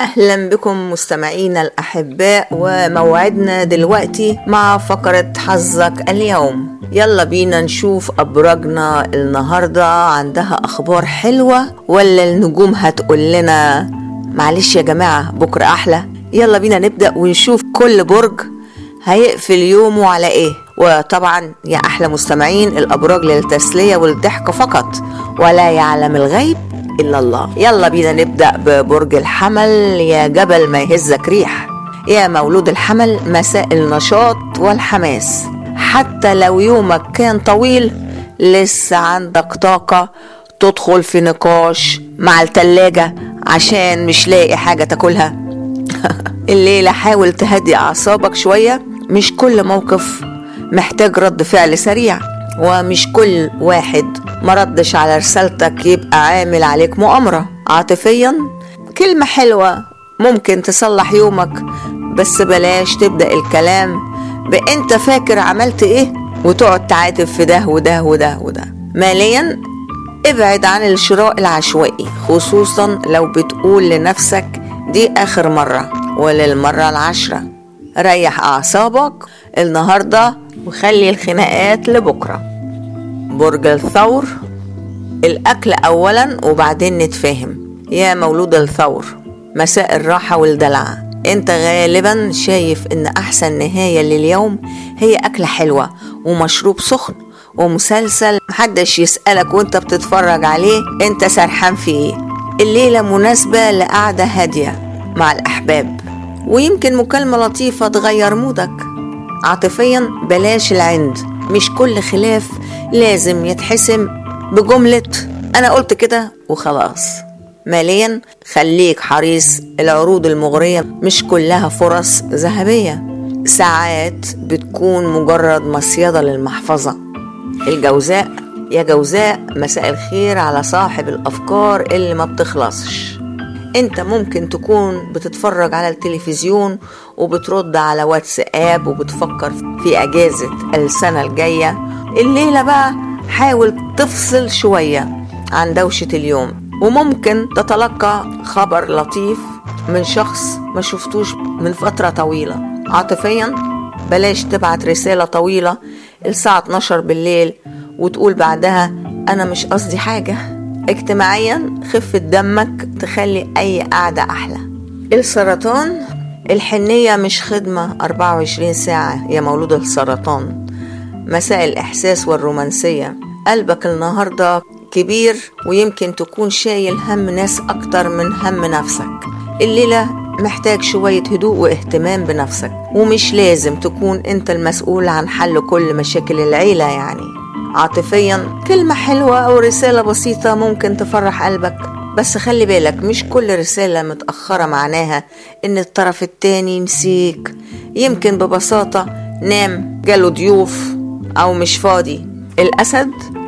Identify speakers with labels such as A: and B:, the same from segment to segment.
A: أهلا بكم مستمعينا الأحباء وموعدنا دلوقتي مع فقرة حظك اليوم يلا بينا نشوف أبراجنا النهاردة عندها أخبار حلوة ولا النجوم هتقول لنا معلش يا جماعة بكرة أحلى يلا بينا نبدأ ونشوف كل برج هيقفل يومه على إيه وطبعا يا أحلى مستمعين الأبراج للتسلية والضحك فقط ولا يعلم الغيب إلا الله يلا بينا نبدأ ببرج الحمل يا جبل ما يهزك ريح يا مولود الحمل مساء النشاط والحماس حتى لو يومك كان طويل لسه عندك طاقة تدخل في نقاش مع التلاجة عشان مش لاقي حاجة تاكلها الليلة حاول تهدي أعصابك شوية مش كل موقف محتاج رد فعل سريع ومش كل واحد مردش على رسالتك يبقى عامل عليك مؤامرة عاطفيا كلمة حلوة ممكن تصلح يومك بس بلاش تبدأ الكلام بأنت فاكر عملت ايه وتقعد تعاتب في ده وده وده وده ماليا ابعد عن الشراء العشوائي خصوصا لو بتقول لنفسك دي آخر مرة وللمرة العشرة ريح أعصابك النهاردة وخلي الخناقات لبكرة برج الثور الأكل أولا وبعدين نتفاهم يا مولود الثور مساء الراحة والدلع انت غالبا شايف ان احسن نهاية لليوم هي اكلة حلوة ومشروب سخن ومسلسل محدش يسألك وانت بتتفرج عليه انت سرحان في ايه الليلة مناسبة لقعدة هادية مع الأحباب ويمكن مكالمة لطيفة تغير مودك عاطفيا بلاش العند مش كل خلاف لازم يتحسم بجملة أنا قلت كده وخلاص ماليا خليك حريص العروض المغرية مش كلها فرص ذهبية ساعات بتكون مجرد مصيدة للمحفظة الجوزاء يا جوزاء مساء الخير على صاحب الأفكار اللي ما بتخلصش انت ممكن تكون بتتفرج على التلفزيون وبترد على واتساب وبتفكر في اجازة السنة الجاية الليلة بقى حاول تفصل شوية عن دوشة اليوم وممكن تتلقى خبر لطيف من شخص ما شفتوش من فترة طويلة عاطفيا بلاش تبعت رسالة طويلة الساعة 12 بالليل وتقول بعدها أنا مش قصدي حاجة اجتماعيا خفة دمك تخلي أي قعدة أحلى السرطان الحنية مش خدمة 24 ساعة يا مولود السرطان مساء الإحساس والرومانسية قلبك النهاردة كبير ويمكن تكون شايل هم ناس أكتر من هم نفسك الليلة محتاج شوية هدوء واهتمام بنفسك ومش لازم تكون انت المسؤول عن حل كل مشاكل العيلة يعني عاطفيا كلمة حلوة أو رسالة بسيطة ممكن تفرح قلبك بس خلي بالك مش كل رسالة متأخرة معناها إن الطرف التاني نسيك يمكن ببساطة نام جاله ضيوف أو مش فاضي الأسد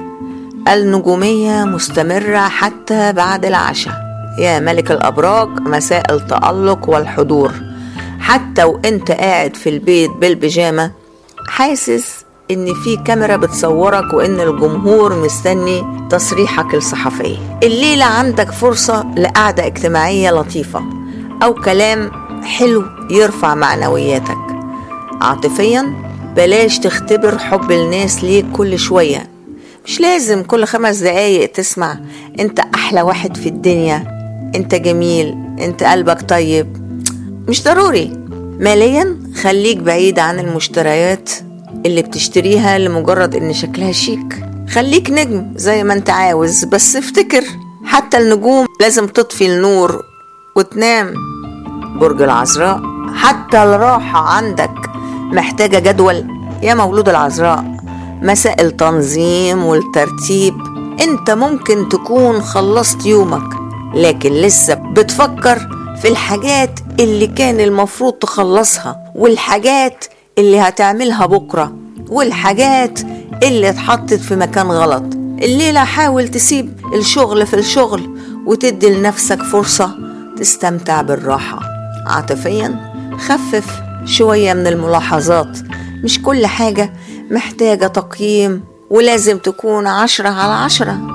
A: النجومية مستمرة حتى بعد العشاء يا ملك الأبراج مساء التألق والحضور حتى وانت قاعد في البيت بالبيجامة حاسس ان في كاميرا بتصورك وان الجمهور مستني تصريحك الصحفي الليلة عندك فرصة لقعدة اجتماعية لطيفة او كلام حلو يرفع معنوياتك عاطفيا بلاش تختبر حب الناس ليك كل شوية مش لازم كل خمس دقايق تسمع انت احلى واحد في الدنيا انت جميل انت قلبك طيب مش ضروري ماليا خليك بعيد عن المشتريات اللي بتشتريها لمجرد ان شكلها شيك خليك نجم زي ما انت عاوز بس افتكر حتى النجوم لازم تطفي النور وتنام برج العذراء حتى الراحة عندك محتاجة جدول يا مولود العذراء مساء التنظيم والترتيب انت ممكن تكون خلصت يومك لكن لسه بتفكر في الحاجات اللي كان المفروض تخلصها والحاجات اللي هتعملها بكرة والحاجات اللي اتحطت في مكان غلط الليلة حاول تسيب الشغل في الشغل وتدي لنفسك فرصة تستمتع بالراحة عاطفيا خفف شوية من الملاحظات مش كل حاجة محتاجة تقييم ولازم تكون عشرة على عشرة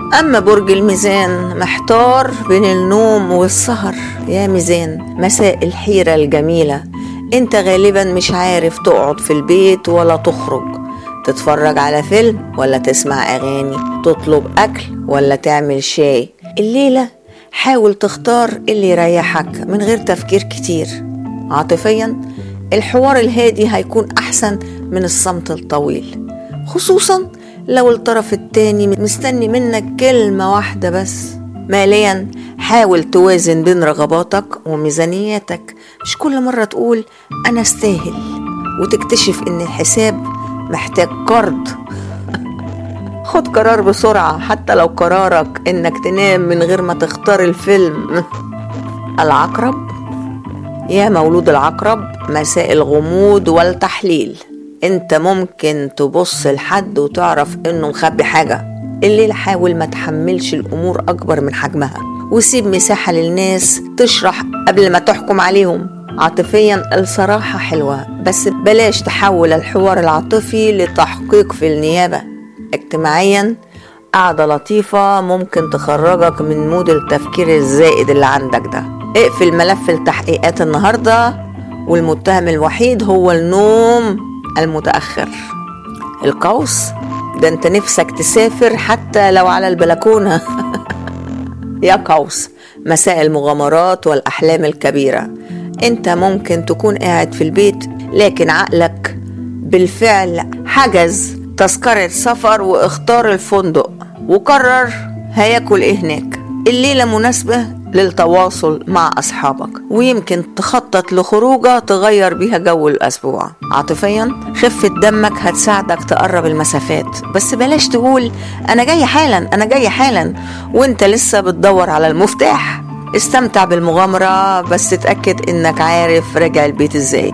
A: أما برج الميزان محتار بين النوم والسهر يا ميزان مساء الحيرة الجميلة انت غالبا مش عارف تقعد في البيت ولا تخرج تتفرج على فيلم ولا تسمع أغاني تطلب أكل ولا تعمل شاي الليلة حاول تختار اللي يريحك من غير تفكير كتير عاطفيا الحوار الهادي هيكون أحسن من الصمت الطويل خصوصا لو الطرف التاني مستني منك كلمة واحدة بس ماليا حاول توازن بين رغباتك وميزانياتك مش كل مرة تقول أنا استاهل وتكتشف إن الحساب محتاج قرض خد قرار بسرعة حتى لو قرارك إنك تنام من غير ما تختار الفيلم العقرب يا مولود العقرب مساء الغموض والتحليل انت ممكن تبص لحد وتعرف انه مخبي حاجة الليل حاول ما تحملش الامور اكبر من حجمها وسيب مساحة للناس تشرح قبل ما تحكم عليهم عاطفيا الصراحة حلوة بس بلاش تحول الحوار العاطفي لتحقيق في النيابة اجتماعيا قعدة لطيفة ممكن تخرجك من مود التفكير الزائد اللي عندك ده اقفل ملف التحقيقات النهاردة والمتهم الوحيد هو النوم المتأخر القوس ده انت نفسك تسافر حتى لو على البلكونة يا قوس مساء المغامرات والأحلام الكبيرة انت ممكن تكون قاعد في البيت لكن عقلك بالفعل حجز تذكرة سفر واختار الفندق وقرر هياكل ايه هناك الليلة مناسبة للتواصل مع أصحابك ويمكن تخطط لخروجة تغير بيها جو الأسبوع عاطفيا خفة دمك هتساعدك تقرب المسافات بس بلاش تقول أنا جاي حالا أنا جاي حالا وانت لسه بتدور على المفتاح استمتع بالمغامرة بس تأكد انك عارف راجع البيت ازاي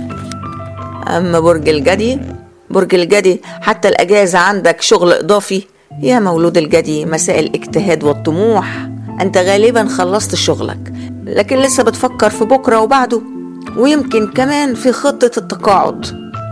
A: أما برج الجدي برج الجدي حتى الأجازة عندك شغل إضافي يا مولود الجدي مساء الاجتهاد والطموح أنت غالبا خلصت شغلك لكن لسه بتفكر في بكرة وبعده ويمكن كمان في خطة التقاعد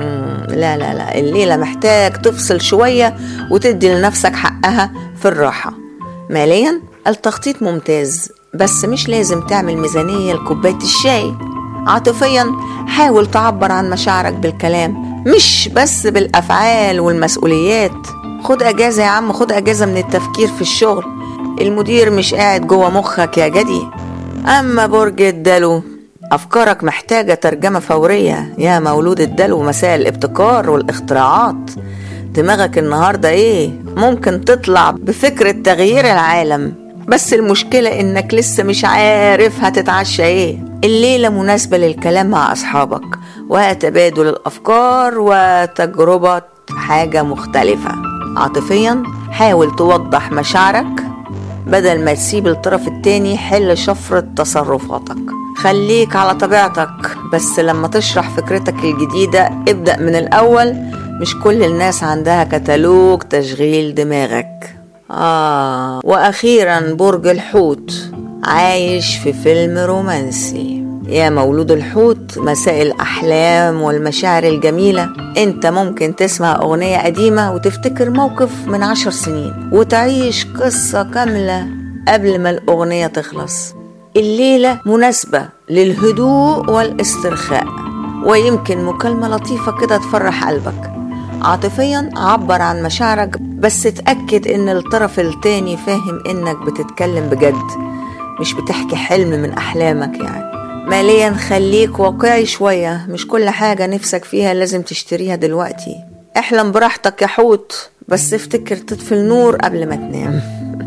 A: لا لا لا الليلة محتاج تفصل شوية وتدي لنفسك حقها في الراحة ماليا التخطيط ممتاز بس مش لازم تعمل ميزانية لكوباية الشاي عاطفيا حاول تعبر عن مشاعرك بالكلام مش بس بالأفعال والمسؤوليات خد أجازة يا عم خد أجازة من التفكير في الشغل المدير مش قاعد جوه مخك يا جدي أما برج الدلو أفكارك محتاجة ترجمة فورية يا مولود الدلو مساء الابتكار والاختراعات دماغك النهاردة إيه؟ ممكن تطلع بفكرة تغيير العالم بس المشكلة إنك لسه مش عارف هتتعشى إيه الليلة مناسبة للكلام مع أصحابك وتبادل الأفكار وتجربة حاجة مختلفة عاطفيا حاول توضح مشاعرك بدل ما تسيب الطرف التاني حل شفرة تصرفاتك خليك على طبيعتك بس لما تشرح فكرتك الجديدة ابدأ من الأول مش كل الناس عندها كتالوج تشغيل دماغك آه وأخيرا برج الحوت عايش في فيلم رومانسي يا مولود الحوت مساء الأحلام والمشاعر الجميلة أنت ممكن تسمع أغنية قديمة وتفتكر موقف من عشر سنين وتعيش قصة كاملة قبل ما الأغنية تخلص الليلة مناسبة للهدوء والاسترخاء ويمكن مكالمة لطيفة كده تفرح قلبك عاطفيا عبر عن مشاعرك بس اتأكد ان الطرف التاني فاهم انك بتتكلم بجد مش بتحكي حلم من احلامك يعني ماليا خليك واقعي شوية مش كل حاجة نفسك فيها لازم تشتريها دلوقتي احلم براحتك يا حوت بس افتكر تطفي النور قبل ما تنام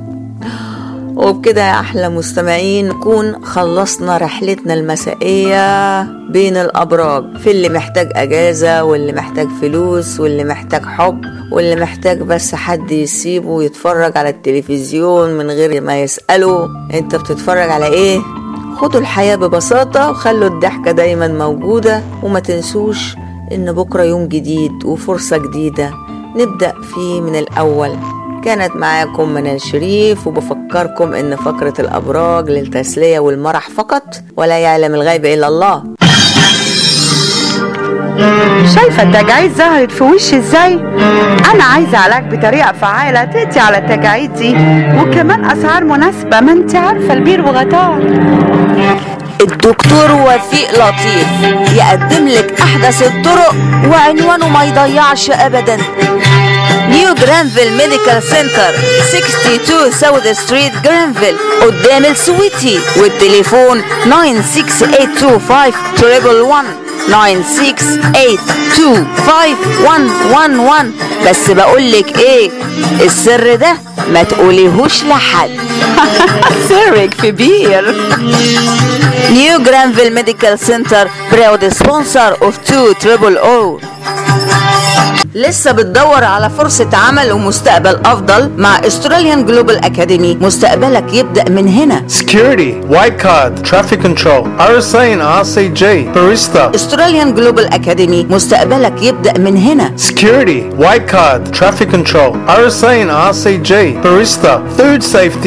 A: وبكده يا أحلى مستمعين نكون خلصنا رحلتنا المسائية بين الأبراج في اللي محتاج أجازة واللي محتاج فلوس واللي محتاج حب واللي محتاج بس حد يسيبه ويتفرج على التلفزيون من غير ما يسأله انت بتتفرج على ايه خدوا الحياة ببساطة وخلوا الضحكة دايما موجودة وما تنسوش ان بكرة يوم جديد وفرصة جديدة نبدأ فيه من الأول كانت معاكم منال شريف وبفكركم ان فقرة الأبراج للتسلية والمرح فقط ولا يعلم الغيب إلا الله
B: شايفة التجاعيد ظهرت في وشي ازاي؟ أنا عايزة علاج بطريقة فعالة تقضي على التجاعيد دي وكمان أسعار مناسبة ما انت عارفة البير وغطاه
A: الدكتور وفيق لطيف يقدم لك احدث الطرق وعنوانه ما يضيعش ابدا نيو جرانفيل ميديكال سنتر 62 ساوث ستريت جرانفيل قدام السويتي والتليفون 96825 تريبل 1 96825 بس بقولك ايه السر ده ما تقوليهوش لحد
B: سرك في بير
A: نيو جرانفيل ميديكال سنتر براود سبونسر اوف 2 تريبل او لسه بتدور على فرصة عمل ومستقبل أفضل مع استراليان جلوبال أكاديمي مستقبلك يبدأ من هنا
C: Security, white card, traffic control, RSA and RCG, barista.
A: استراليان جلوبال أكاديمي مستقبلك يبدأ من هنا
C: Security, white card, traffic control, RSA and RCG, barista, food safety.